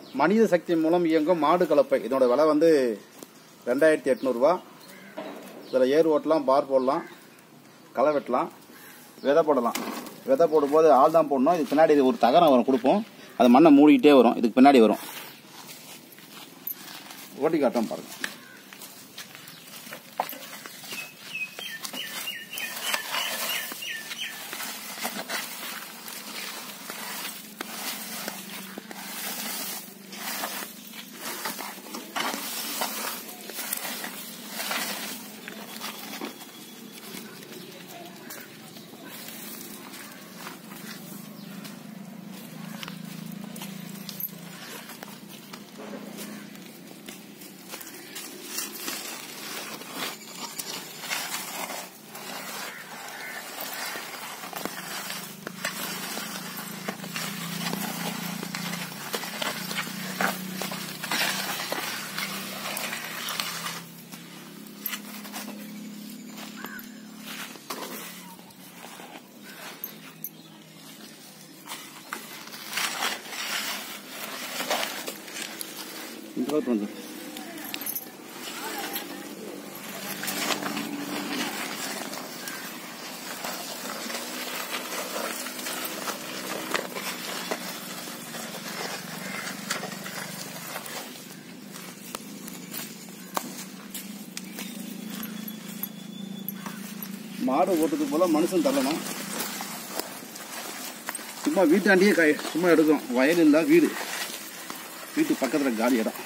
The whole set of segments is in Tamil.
மனித சக்தி மூலம் இயங்கும் மாடு கலப்பை இதனோட விலை வந்து ரெண்டாயிரத்தி எட்நூறுபா இதில் ஏர் ஓட்டலாம் பார் போடலாம் களை வெட்டலாம் விதை போடலாம் விதை போடும்போது ஆள் தான் போடணும் இதுக்கு பின்னாடி இது ஒரு தகரம் வரும் கொடுப்போம் அது மண்ணை மூடிக்கிட்டே வரும் இதுக்கு பின்னாடி வரும் ஓட்டி காட்டம் பாருங்க இந்த பக்கத்து வந்து மாடு ஓட்டுறதுக்கு போல மனுஷன் தள்ளணும் சும்மா வீட்டாண்டியே கை சும்மா எடுக்கும் வயல் இல்லை வீடு வீட்டு பக்கத்தில் காலி இடம்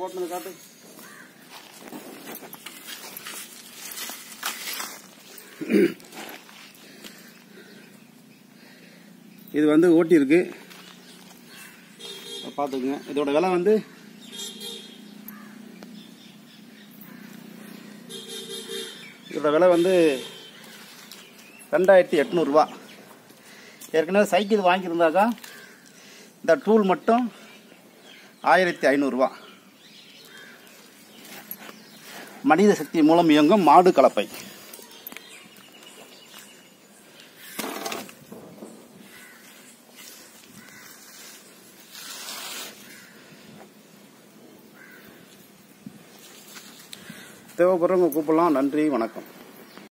ஓட்டுனது காட்டு இது வந்து ஓட்டி இருக்கு பார்த்துக்குங்க இதோட விலை வந்து இதோட விலை வந்து ரெண்டாயிரத்தி எட்நூறுரூவா ஏற்கனவே சைக்கிள் வாங்கியிருந்தாக்கா இந்த டூல் மட்டும் ஆயிரத்தி ஐநூறுரூவா மனித சக்தி மூலம் இயங்கும் மாடு கலப்பை தேவைப்படுறவங்க கூப்பிடலாம் நன்றி வணக்கம்